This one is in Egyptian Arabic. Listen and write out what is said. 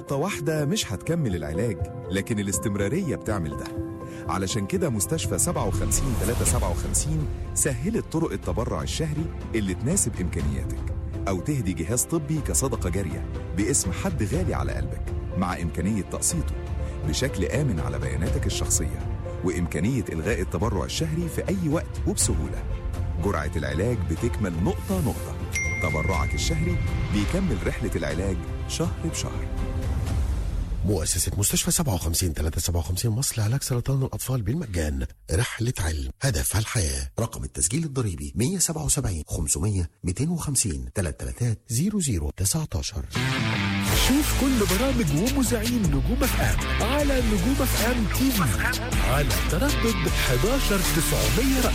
نقطة واحدة مش هتكمل العلاج لكن الاستمرارية بتعمل ده علشان كده مستشفى 57 357 سهلت طرق التبرع الشهري اللي تناسب إمكانياتك أو تهدي جهاز طبي كصدقة جارية باسم حد غالي على قلبك مع إمكانية تقسيطه بشكل آمن على بياناتك الشخصية وإمكانية إلغاء التبرع الشهري في أي وقت وبسهولة جرعة العلاج بتكمل نقطة نقطة تبرعك الشهري بيكمل رحلة العلاج شهر بشهر مؤسسة مستشفى 57 357 مصر لعلاج سرطان الأطفال بالمجان رحلة علم هدفها الحياة رقم التسجيل الضريبي 177 500 250 333 0019 شوف كل برامج ومذيعين نجوم اف ام على نجوم اف ام تي في على تردد 11900 رأس